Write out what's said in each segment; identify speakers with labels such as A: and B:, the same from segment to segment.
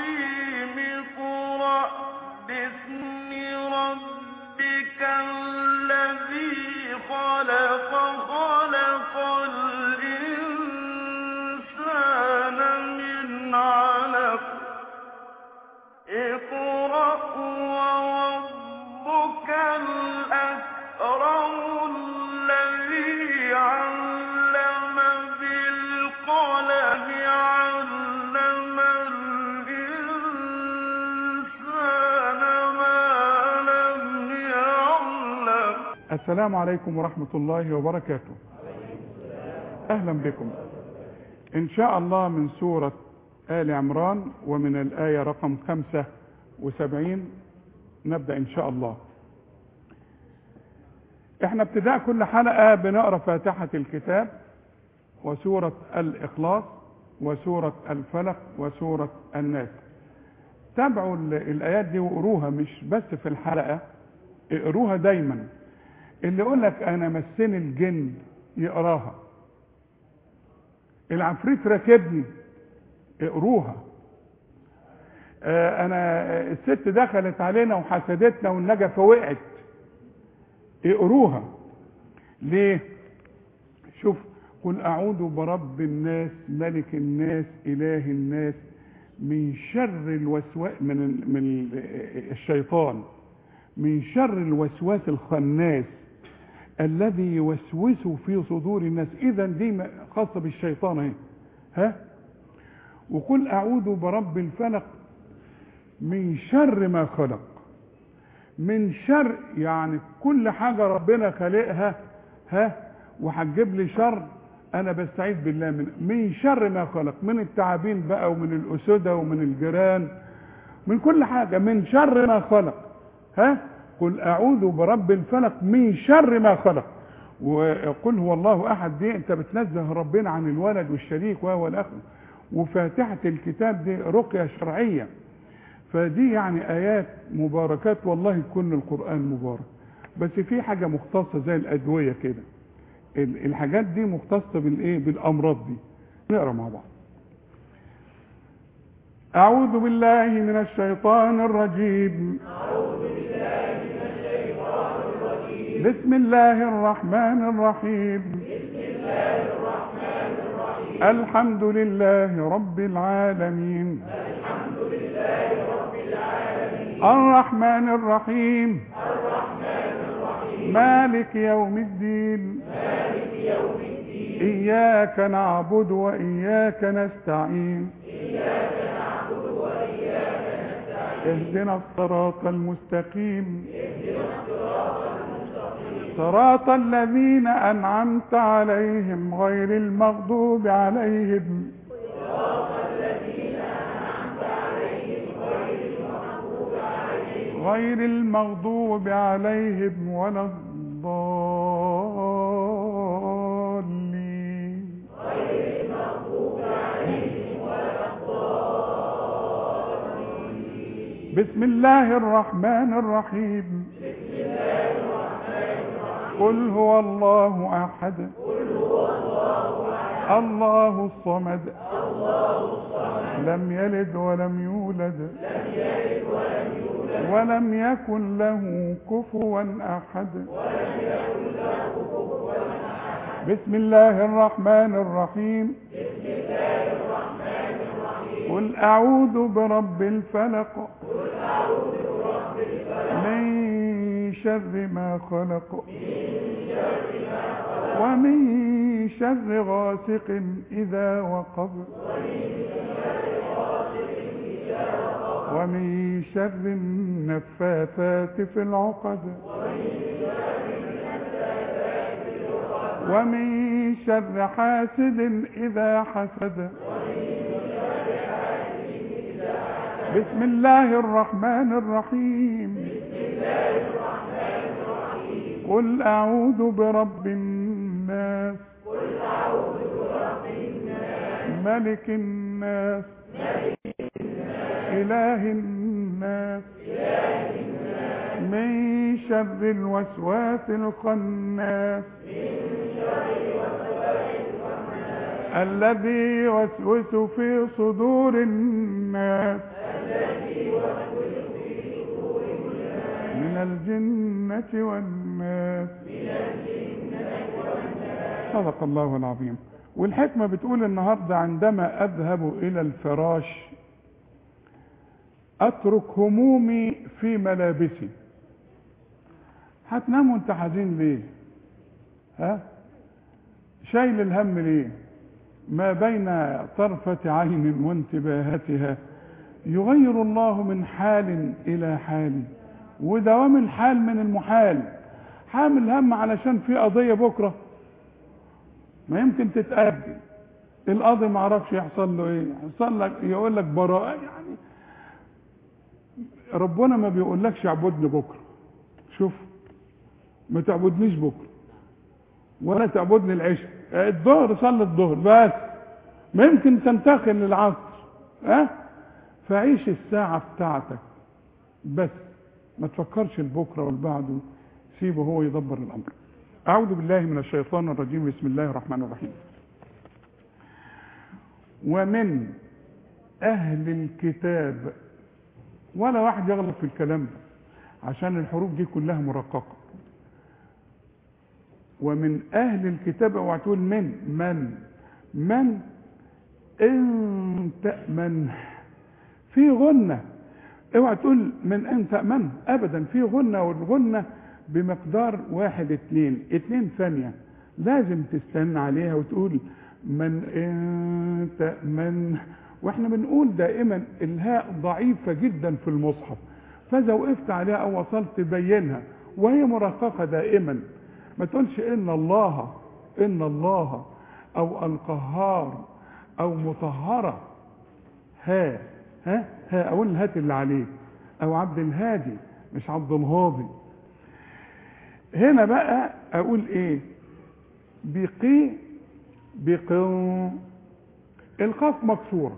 A: الرجيم اقرأ باسم ربك الذي خلق خلق الإنسان من علق اقرأ وربك الأكرم الذي علم بالقلم علم الإنسان ما لم يعلم
B: السلام عليكم ورحمة الله وبركاته أهلا بكم إن شاء الله من سورة آل عمران ومن الآية رقم 75 نبدأ إن شاء الله احنا ابتداء كل حلقة بنقرأ فاتحة الكتاب وسورة الإخلاص وسورة الفلق وسورة الناس تابعوا ال- الآيات دي وقروها مش بس في الحلقة اقروها دايما اللي يقول لك انا مسني الجن يقراها العفريت راكبني اقروها آه، انا الست دخلت علينا وحسدتنا والنجفه وقعت اقروها ليه شوف قل اعوذ برب الناس ملك الناس اله الناس من شر الوسواس من ال- من ال- الشيطان من شر الوسواس الخناس الذي يوسوس في صدور الناس اذا دي م- خاصه بالشيطان اهي ها وقل اعوذ برب الفلق من شر ما خلق من شر يعني كل حاجه ربنا خالقها ها وهتجيب لي شر انا بستعيذ بالله من من شر ما خلق من التعابين بقى ومن الاسده ومن الجيران من كل حاجه من شر ما خلق ها قل اعوذ برب الفلق من شر ما خلق وقل هو الله احد دي انت بتنزه ربنا عن الولد والشريك وهو الاخر وفاتحه الكتاب دي رقيه شرعيه فدي يعني ايات مباركات والله كل القران مبارك بس في حاجه مختصه زي الادويه كده ال- الحاجات دي مختصه بالايه بالامراض دي نقرا مع بعض اعوذ بالله من الشيطان الرجيم بسم الله الرحمن الرحيم الحمد لله رب العالمين الرحمن الرحيم مالك يوم الدين إياك نعبد وإياك نستعين اهدنا الصراط المستقيم صراط الذين أنعمت عليهم غير المغضوب عليهم غير المغضوب عليهم ولا الضالين بسم الله الرحمن الرحيم قل هو الله احد الله الصمد لم يلد ولم يولد ولم يكن له كفوا احد بسم الله الرحمن الرحيم قل اعوذ برب الفلق من شر ما خلق ومن شر غاسق اذا وقب ومن شر النفاثات في العقد ومن شر حاسد إذا حسد بسم الله الرحمن الرحيم قل أعوذ برب الناس ملك الناس إله الناس من شر الوسواس الخناس الذي يوسوس في صدور الناس من الجنة والناس صدق الله العظيم والحكمة بتقول النهاردة عندما أذهب إلى الفراش أترك همومي في ملابسي هتنام وانت حزين ليه ها شايل الهم ليه ما بين طرفة عين وانتباهتها يغير الله من حال إلى حال ودوام الحال من المحال حامل هم علشان في قضية بكرة ما يمكن تتأجل القاضي ما عرفش يحصل له ايه يحصل لك يقول لك براءة يعني ربنا ما بيقولكش اعبدني بكرة شوف ما تعبدنيش بكرة ولا تعبدني العشاء الظهر صلي الظهر بس ما يمكن تنتقل للعصر ها أه؟ فعيش الساعة بتاعتك بس ما تفكرش البكرة والبعده سيبه هو يدبر الأمر أعوذ بالله من الشيطان الرجيم بسم الله الرحمن الرحيم ومن أهل الكتاب ولا واحد يغلط في الكلام ده عشان الحروف دي كلها مرققة ومن أهل الكتاب اوعى تقول من من من إن تأمن في غنة اوعى تقول من أن تأمن أبدا في غنة والغنة بمقدار واحد اتنين اتنين ثانية لازم تستنى عليها وتقول من إن تأمن واحنا بنقول دائما الهاء ضعيفة جدا في المصحف فإذا وقفت عليها أو وصلت بينها وهي مرققة دائما ما تقولش إن الله إن الله أو القهار أو مطهرة ها ها ها أقول الهات اللي عليه أو عبد الهادي مش عبد الهاضي هنا بقى أقول إيه بقي بقي القاف مكسورة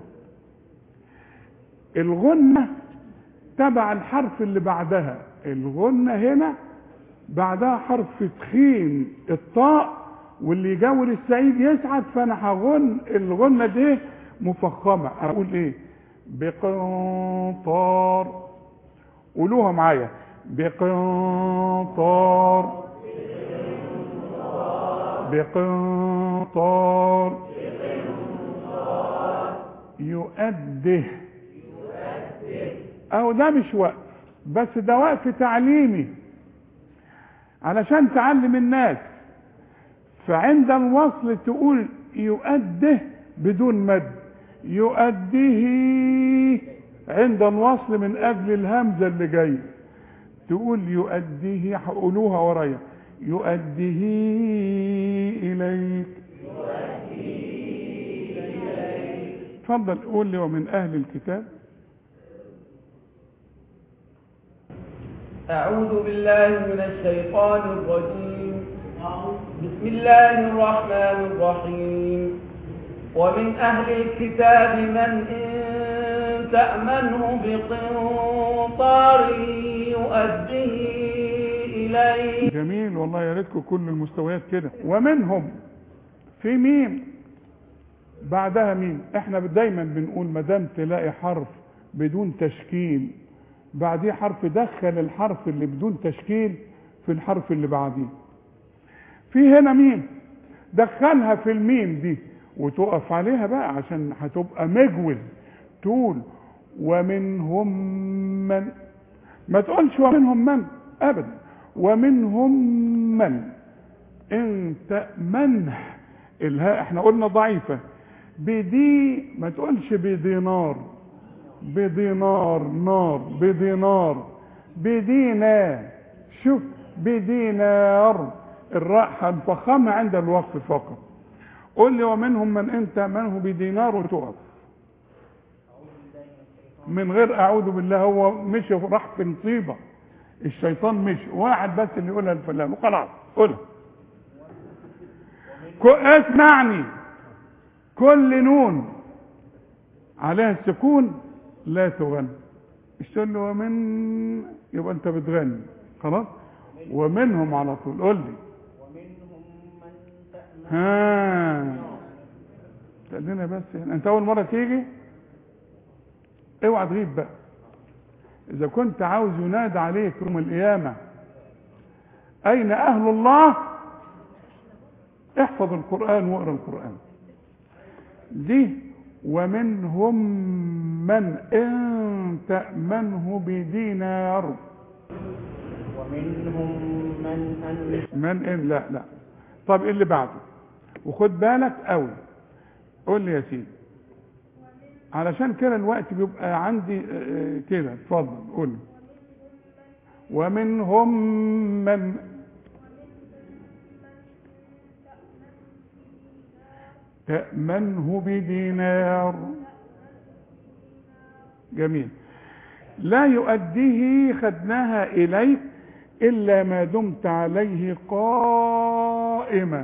B: الغنة تبع الحرف اللي بعدها الغنة هنا بعدها حرف تخين الطاء واللي يجاور السعيد يسعد فانا هغن الغنة دي مفخمة اقول ايه بقنطار قولوها معايا بقنطار بقنطار يؤده او ده مش وقف بس ده وقف تعليمي علشان تعلم الناس فعند الوصل تقول يؤده بدون مد يؤديه عند الوصل من اجل الهمزه اللي جايه تقول يؤديه هقولوها ورايا يؤديه اليك اتفضل قول لي ومن اهل الكتاب
C: أعوذ بالله من الشيطان الرجيم بسم الله الرحمن الرحيم ومن أهل الكتاب من إن تأمنه بقنطار يؤديه إليه
B: جميل والله يا ريتكم كل المستويات كده ومنهم في ميم بعدها ميم احنا دايما بنقول ما دام تلاقي حرف بدون تشكيل بعديه حرف دخل الحرف اللي بدون تشكيل في الحرف اللي بعديه في هنا ميم دخلها في الميم دي وتقف عليها بقى عشان هتبقى مجوز تقول ومنهم من ما تقولش ومنهم من ابدا ومنهم من ان تأمنه الهاء احنا قلنا ضعيفة بدي ما تقولش بدينار بدينار نار بدينار بدينار شوف بدينار الراء هنفخمها عند الوقف فقط قل لي ومنهم من انت منه بدينار وتقف من غير اعوذ بالله هو مشي راح في نصيبه الشيطان مشي واحد بس اللي يقولها الفلان وخلاص قولها كو- اسمعني كل نون عليها السكون لا تغني مش تقول له ومن يبقى انت بتغني خلاص ومنهم على طول قول لي
C: ومنهم من تأمن
B: ها خلينا بس هنا انت اول مره تيجي اوعى تغيب بقى اذا كنت عاوز ينادى عليك يوم القيامه اين اهل الله احفظ القران واقرا القران دي ومنهم من ان تامنه بدينار
C: ومنهم من أن
B: من ان لا لا طب ايه اللي بعده وخد بالك قوي قول لي يا سيدي علشان كده الوقت بيبقى عندي آه، آه، كده اتفضل قول لي ومنهم من تأمنه بدينار جميل لا يؤديه خدناها إليك إلا ما دمت عليه قائما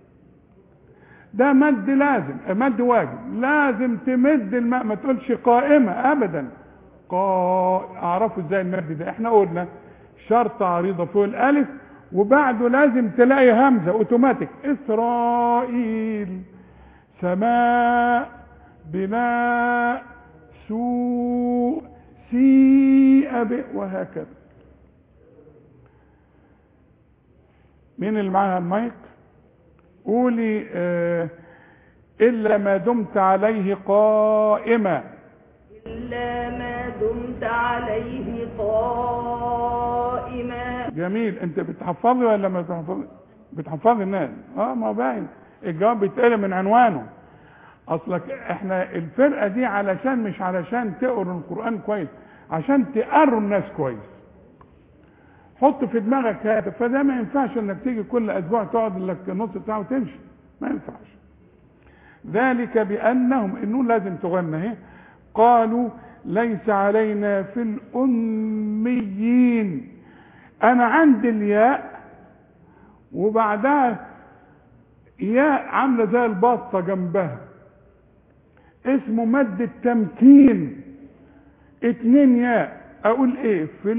B: ده مد لازم مد واجب لازم تمد الماء ما تقولش قائمة أبدا قا أعرفوا إزاي المد ده إحنا قلنا شرط عريضة فوق الألف وبعده لازم تلاقي همزة أوتوماتيك إسرائيل سماء بناء سوء سيء به وهكذا مين اللي معاها المايك قولي آه إلا ما دمت عليه قائما
D: إلا ما دمت عليه قائما
B: جميل انت بتحفظي ولا ما بتحفظي بتحفظي الناس اه ما باين الجواب بيتقلب من عنوانه اصلك احنا الفرقه دي علشان مش علشان تقروا القران كويس عشان تقروا الناس كويس حط في دماغك هذا فده ما ينفعش انك تيجي كل اسبوع تقعد لك نص ساعه وتمشي ما ينفعش ذلك بانهم انه لازم تغنى اهي قالوا ليس علينا في الاميين انا عندي الياء وبعدها ياء عامله زي البطه جنبها اسمه مد التمكين اتنين ياء اقول ايه في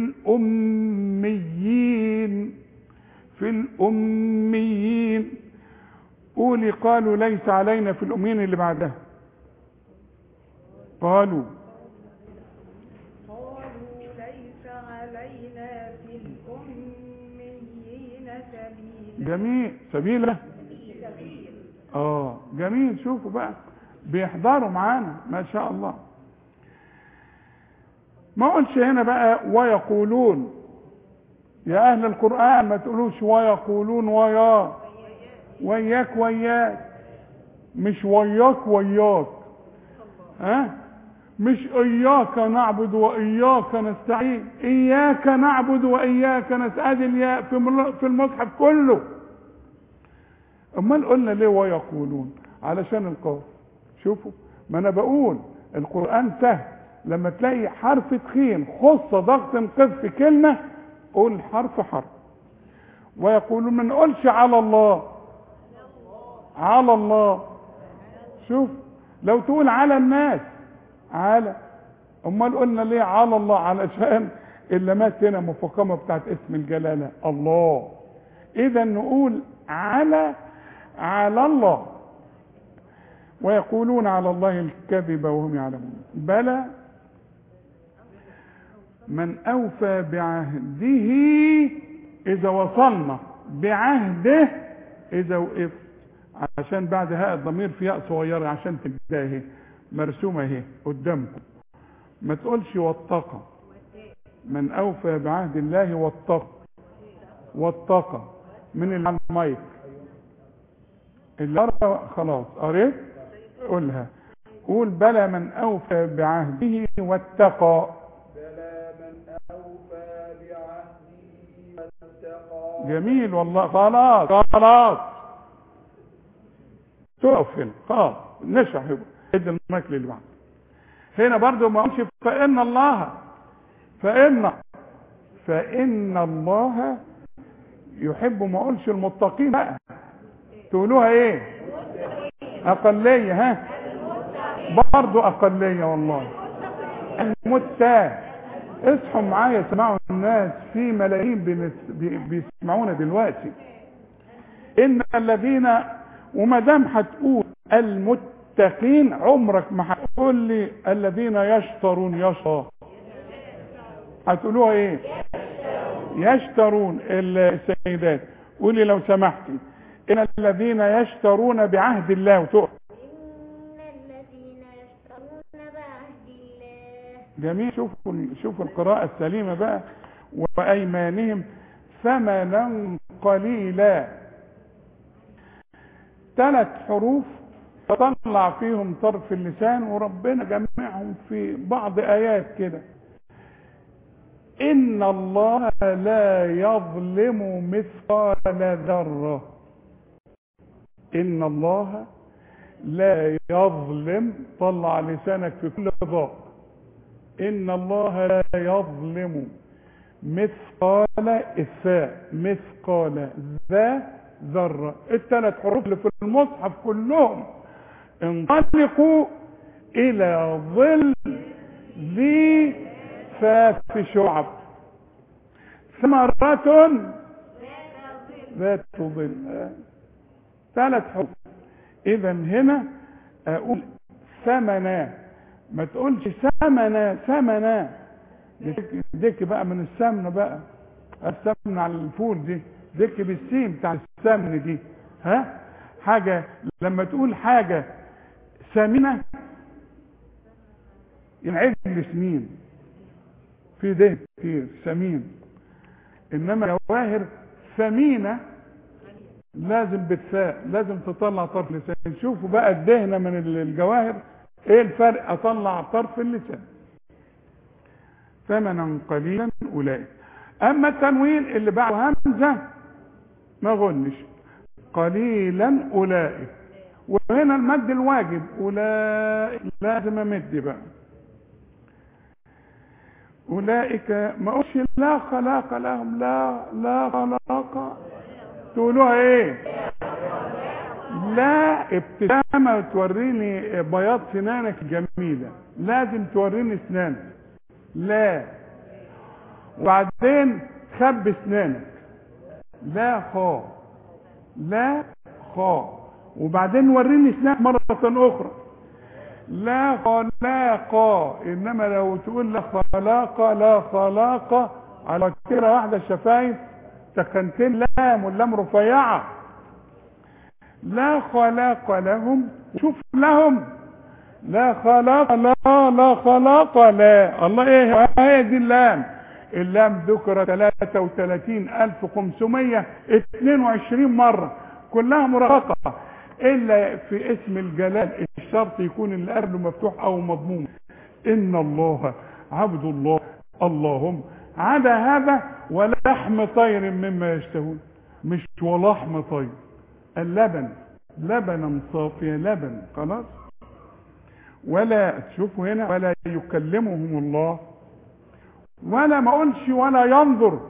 B: الاميين في الاميين قولي قالوا ليس علينا في الاميين اللي بعدها قالوا
D: قالوا ليس علينا في الأميين سبيل
B: جميل سبيلة اه جميل شوفوا بقى بيحضروا معانا ما شاء الله ما قلش هنا بقى ويقولون يا اهل القرآن ما تقولوش ويقولون ويا وياك وياك مش وياك وياك ها مش اياك نعبد واياك نستعين اياك نعبد واياك نستعين الياء في مل- في المصحف كله امال قلنا ليه ويقولون علشان القاف شوفوا ما انا بقول القران سهل لما تلاقي حرف تخين خص ضغط قف في كلمه قول حرف حرف ويقولون ما نقولش على الله على الله شوف لو تقول على الناس على امال قلنا ليه على الله علشان اللمات هنا مفخمه بتاعت اسم الجلاله الله اذا نقول على على الله ويقولون على الله الكذب وهم يعلمون بلى من اوفى بعهده اذا وصلنا بعهده اذا وقف عشان بعد هاء الضمير في ياء صغيره عشان تبدا اهي مرسومه اهي قدامكم ما تقولش واتقى من اوفى بعهد الله واتقى واتقى من اللي على المايك اللي قرأ خلاص قريت قولها قول بلى من اوفى بعهده واتقى
C: بلى من أوفى بعهده واتقى
B: جميل والله خلاص خلاص تقف هنا خلاص نشرح يبقى ادي المايك اللي بعد هنا برضو ما قلش فإن الله فإن فإن الله يحب ما قلش المتقين بقى تقولوها ايه أقلية ها برضو أقلية والله المتة اصحوا معايا سمعوا الناس في ملايين بنس- بي- بيسمعونا دلوقتي ان الذين وما دام هتقول المت المتقين عمرك ما هتقول لي الذين يشترون يشترون هتقولوها ايه يشترون السيدات قولي لو سمحتي ان الذين يشترون بعهد الله وتقف
E: إن الذين يشترون بعهد الله
B: جميل شوفوا شوفوا القراءة السليمة بقى وأيمانهم ثمنا قليلا ثلاث حروف تطلع فيهم طرف اللسان وربنا جمعهم في بعض آيات كده إن الله لا يظلم مثقال ذرة إن الله لا يظلم طلع لسانك في كل ضاء إن الله لا يظلم مثقال الثاء مثقال ذا ذرة الثلاث حروف اللي في المصحف كلهم انطلقوا إلى ظل ذي ثلاث شعب ثمرة ذات ظل آه. ثلاث حروف إذا هنا أقول ثمنا ما تقولش ثمنا ثمنا ديك, ديك بقى من السمنة بقى السمن على الفول دي ديك بالسين بتاع السمن دي ها حاجة لما تقول حاجة سمنة ينعد سمين في ده كتير سمين انما جواهر ثمينة لازم بالثاء لازم تطلع طرف اللسان شوفوا بقى الدهنة من الجواهر ايه الفرق اطلع طرف اللسان ثمنا قليلا اولئك اما التنوين اللي بعده همزة ما غنش قليلا اولئك وهنا المد الواجب اولئك لازم امد بقى اولئك ما اقولش لا خلاق لهم لا لا خلاق تقولوها ايه لا ابتسامة توريني بياض سنانك جميلة لازم توريني اسنانك لا وبعدين خب اسنانك لا خا لا خا وبعدين وريني اسنانك مرة اخرى لا خلاق انما لو تقول لا خلاق لا خلاق على كده واحدة الشفايف سكنتين لام واللام رفيعة لا خلاق لهم شوف لهم لا خلاق لا لا خلاق لا الله ايه هي دي اللام اللام ذكر 33522 مرة كلها مرققة الا في اسم الجلال الشرط يكون اللي قبله مفتوح او مضموم ان الله عبد الله اللهم عدا هذا ولحم طير مما يشتهون مش ولحم طير اللبن لبنا صافيا لبن خلاص ولا تشوفوا هنا ولا يكلمهم الله ولا ما اقولش ولا ينظر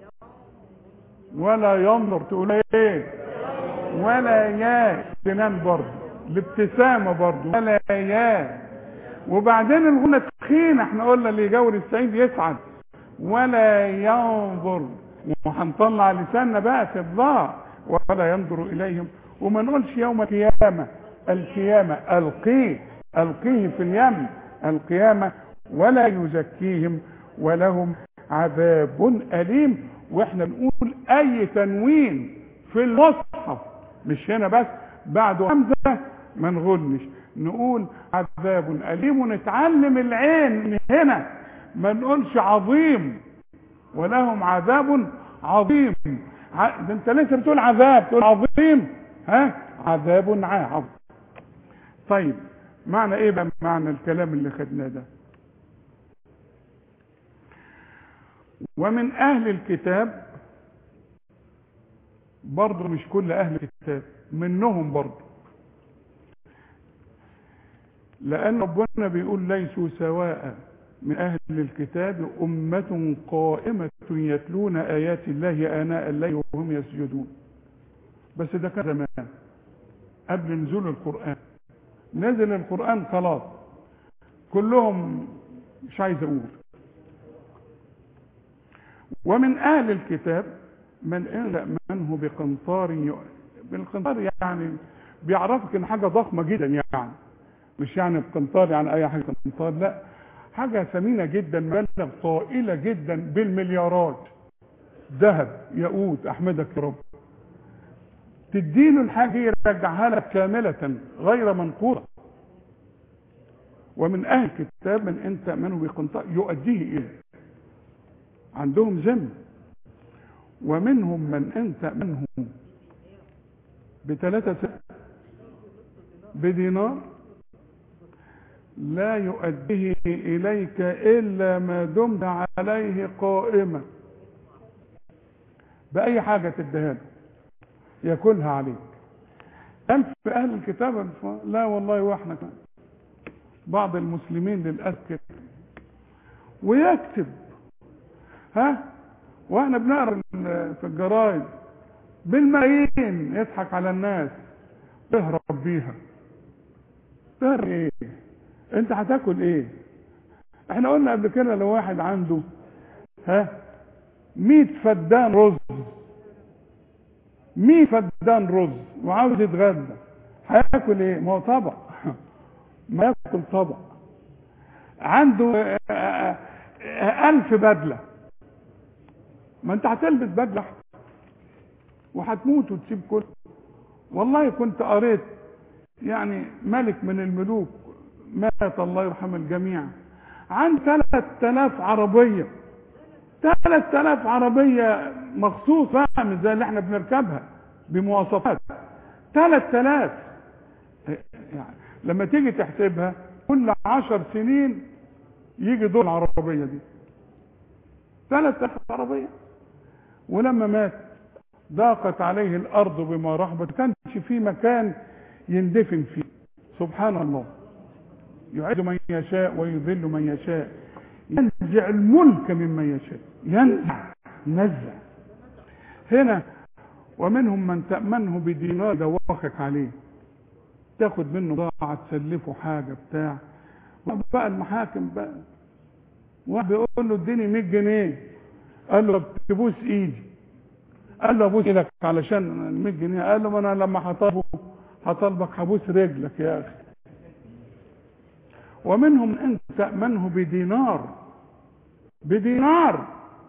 B: ولا ينظر تقول ايه ولا يا سنان برضه الابتسامه برضه ولا يا وبعدين الغنى تخينه احنا قلنا اللي يجاور السعيد يسعد ولا ينظر وهنطلع لساننا بقى في الضاع ولا ينظر اليهم وما نقولش يوم القيامه القيامه القيه القيه في اليم القيامه ولا يزكيهم ولهم عذاب اليم واحنا نقول اي تنوين في المصحف مش هنا بس بعده همزه ما نغنش نقول عذاب اليم ونتعلم العين من هنا ما نقولش عظيم ولهم عذاب عظيم ع... ده انت لسه بتقول عذاب تقول عظيم ها عذاب عظيم طيب معنى ايه بقى معنى الكلام اللي خدناه ده ومن اهل الكتاب برضه مش كل اهل الكتاب منهم برضه لان ربنا بيقول ليسوا سواء من اهل الكتاب امه قائمه يتلون ايات الله اناء الليل وهم يسجدون بس ده كان زمان قبل نزول القران نزل القران خلاص كلهم مش عايز اقول ومن اهل الكتاب من إن منه بقنطار بالقنطار يعني بيعرفك ان حاجه ضخمه جدا يعني مش يعني بقنطار يعني اي حاجه قنطار لا حاجه ثمينه جدا مبلغ طائله جدا بالمليارات ذهب ياقوت احمدك يا رب تديله الحاجه يرجعها لك كامله غير منقوصه ومن اهل الكتاب من انت منه بقنطار يؤديه اليه عندهم ذمه ومنهم من انت منهم بثلاثة سنة بدينار لا يؤديه إليك إلا ما دمت عليه قائمة بأي حاجة تديها له ياكلها عليك ألف أهل الكتاب لا والله وإحنا كمان بعض المسلمين للأسف كده ويكتب ها واحنا بنقرا في الجرايد بالملايين يضحك على الناس تهرب بيها تهرب ايه انت هتاكل ايه احنا قلنا قبل كده لو واحد عنده ها 100 فدان رز 100 فدان رز وعاوز يتغدى هياكل ايه ما هو طبق ما ياكل طبق عنده ألف بدله ما انت هتلبس بدله وهتموت وتسيب كل والله كنت قريت يعني ملك من الملوك مات الله يرحم الجميع عن 3000 عربيه 3000 عربيه مخصوص بقى مش زي اللي احنا بنركبها بمواصفات 3000 يعني لما تيجي تحسبها كل 10 سنين يجي دور العربيه دي 3000 عربيه ولما مات ضاقت عليه الارض بما رحبت كانش في مكان يندفن فيه سبحان الله يعز من يشاء ويذل من يشاء ينزع الملك ممن يشاء ينزع نزع هنا ومنهم من تأمنه بدينار دوخك عليه تاخد منه ضاعة تسلفه حاجة بتاع بقى المحاكم بقى واحد بيقول له اديني 100 جنيه قال له تبوس ايدي قال له ابوس ايدك علشان ال 100 جنيه قال له ما انا لما هطالبه هطالبك هبوس رجلك يا اخي ومنهم ان تأمنه بدينار بدينار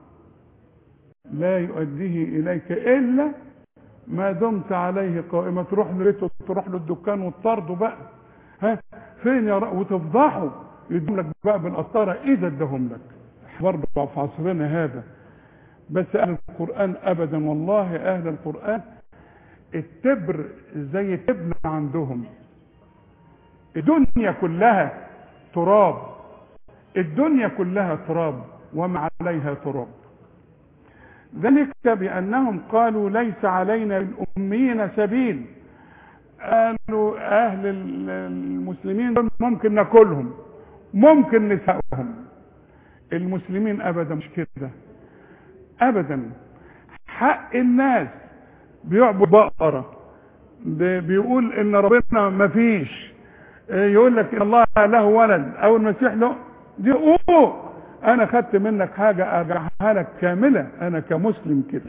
B: لا يؤديه اليك الا ما دمت عليه قائمة تروح له بيته تروح له الدكان وتطرده بقى ها فين يا رب وتفضحه يدوم لك بقى بالقطارة اذا ادهم لك برضه في عصرنا هذا بس اهل القرآن ابدا والله اهل القرآن التبر زي التبن عندهم الدنيا كلها تراب الدنيا كلها تراب وما عليها تراب ذلك بأنهم قالوا ليس علينا الأميين سبيل قالوا أهل المسلمين دول ممكن ناكلهم ممكن نسأهم المسلمين أبدا مش كده أبدا حق الناس بيعبد بقرة بيقول إن ربنا ما فيش يقول لك إن الله له ولد أو المسيح له دي أوه انا خدت منك حاجة ارجعها لك كاملة انا كمسلم كده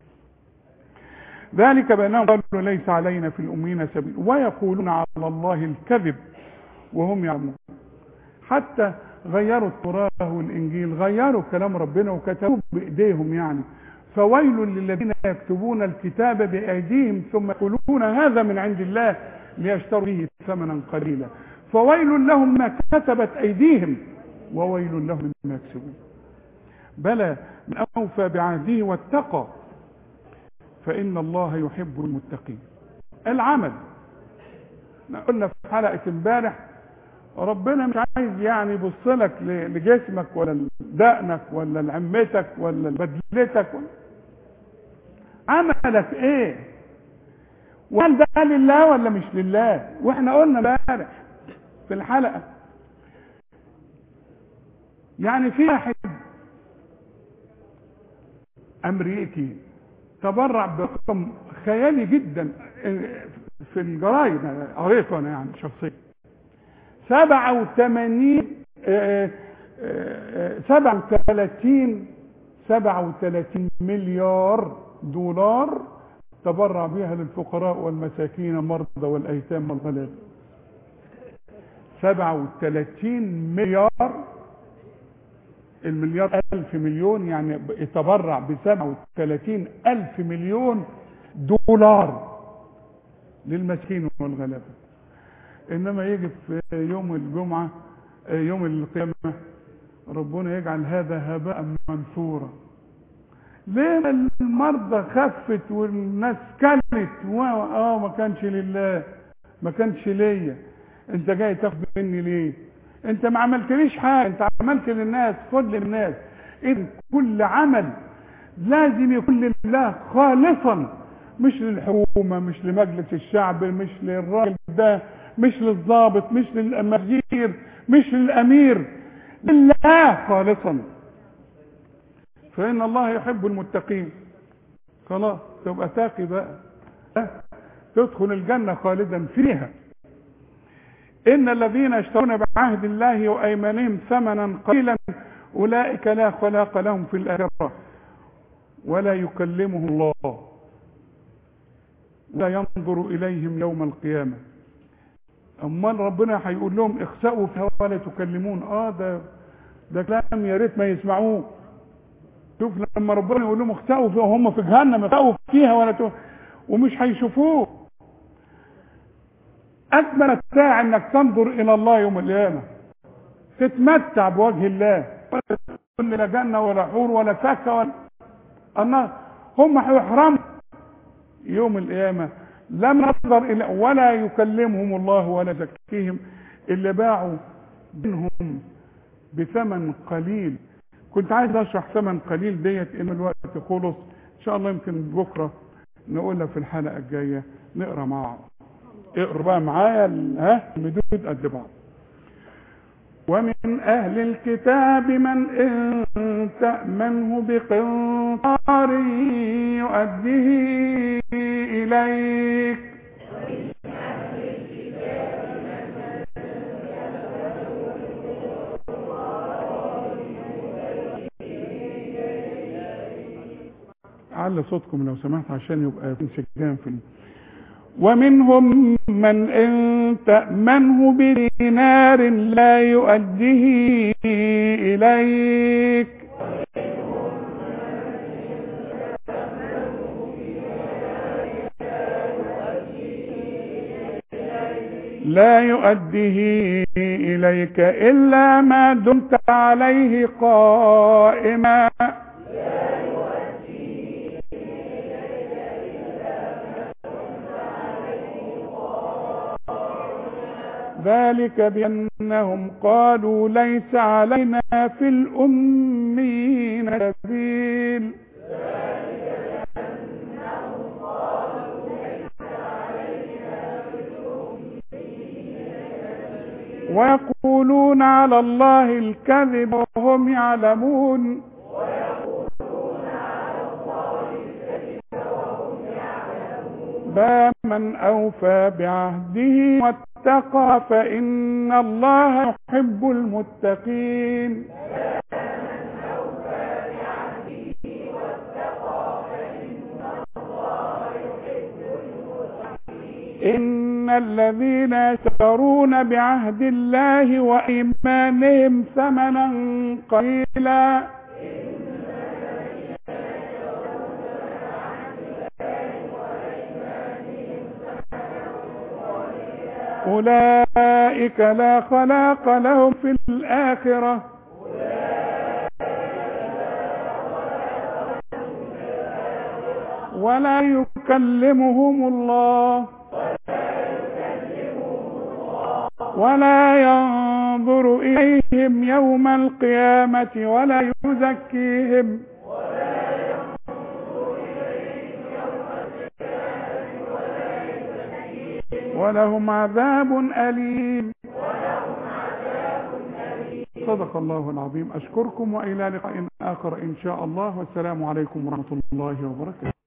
B: ذلك بانهم قالوا ليس علينا في الامين سبيل ويقولون على الله الكذب وهم يعلمون حتى غيروا التوراة والانجيل غيروا كلام ربنا وكتبوه بايديهم يعني فويل للذين يكتبون الكتاب بايديهم ثم يقولون هذا من عند الله ليشتروا به ثمنا قليلا فويل لهم ما كتبت ايديهم وويل لهم مما يكسبون بلى من اوفى بعهده واتقى فان الله يحب المتقين العمل قلنا في حلقه امبارح ربنا مش عايز يعني يبص لك لجسمك ولا لدقنك ولا لعمتك ولا لبدلتك ولا عملك ايه وهل ده لله ولا مش لله واحنا قلنا امبارح في الحلقه يعني في واحد امريكي تبرع برقم خيالي جدا في الجرايد قريته انا يعني شخصيا 87 37 37 مليار دولار تبرع بها للفقراء والمساكين المرضى والايتام والغلابه 37 مليار المليار ألف مليون يعني يتبرع ب 37 ألف مليون دولار للمسكين والغلابة إنما يجي في يوم الجمعة يوم القيامة ربنا يجعل هذا هباء منثورا ليه المرضى خفت والناس كلت و- اه ما كانش لله ما كانش ليا انت جاي تاخد مني ليه انت ما عملتليش حاجه انت عملت للناس خد للناس اذا كل عمل لازم يكون لله خالصا مش للحكومه مش لمجلس الشعب مش للراجل ده مش للضابط مش للامير مش للامير لله خالصا فإن الله يحب المتقين خلاص تبقى تاقي بقى ها؟ تدخل الجنة خالدا فيها إن الذين يشترون بعهد الله وأيمانهم ثمنا قليلا أولئك لا خلاق لهم في الآخرة ولا يكلمهم الله ولا ينظر إليهم يوم القيامة أمال ربنا هيقول لهم اخسأوا فيها ولا تكلمون آه ده ده كلام يا ريت ما يسمعوه شوف لما ربنا يقول لهم اخسأوا فيها وهم في جهنم اخسأوا فيها ولا ت... ومش هيشوفوه أجمل متاع إنك تنظر إلى الله يوم القيامة تتمتع بوجه الله ولا تقول لا جنة ولا حور ولا فاكهة ولا النار هم هيحرموا يوم القيامة لم نظر إلى ولا يكلمهم الله ولا يزكيهم اللي باعوا منهم بثمن قليل كنت عايز اشرح ثمن قليل ديت ان الوقت خلص ان شاء الله يمكن بكره نقولها في الحلقه الجايه نقرا مع بعض اقرا بقى معايا ال- ها المدود قد بعض ومن أهل الكتاب من إن تأمنه بقنطار يؤديه إليك على صوتكم لو سمحت عشان يبقى في انسجام في ال- ومنهم من إن تأمنه بدينار لا يؤديه إليك لا يؤديه إليك إلا ما دمت عليه قائما ذلك بأنهم قالوا ليس علينا في الأمين سبيل ويقولون على الله الكذب وهم يعلمون بلى من أوفى بعهده واتقى فإن الله يحب المتقين إن الذين يشترون بعهد الله وإيمانهم ثمنا قليلا أولئك لا خلاق لهم في الآخرة ولا يكلمهم الله ولا ينظر إليهم يوم القيامة ولا يزكيهم ولهم عذاب أليم صدق الله العظيم أشكركم وإلى لقاء آخر إن شاء الله والسلام عليكم ورحمة الله وبركاته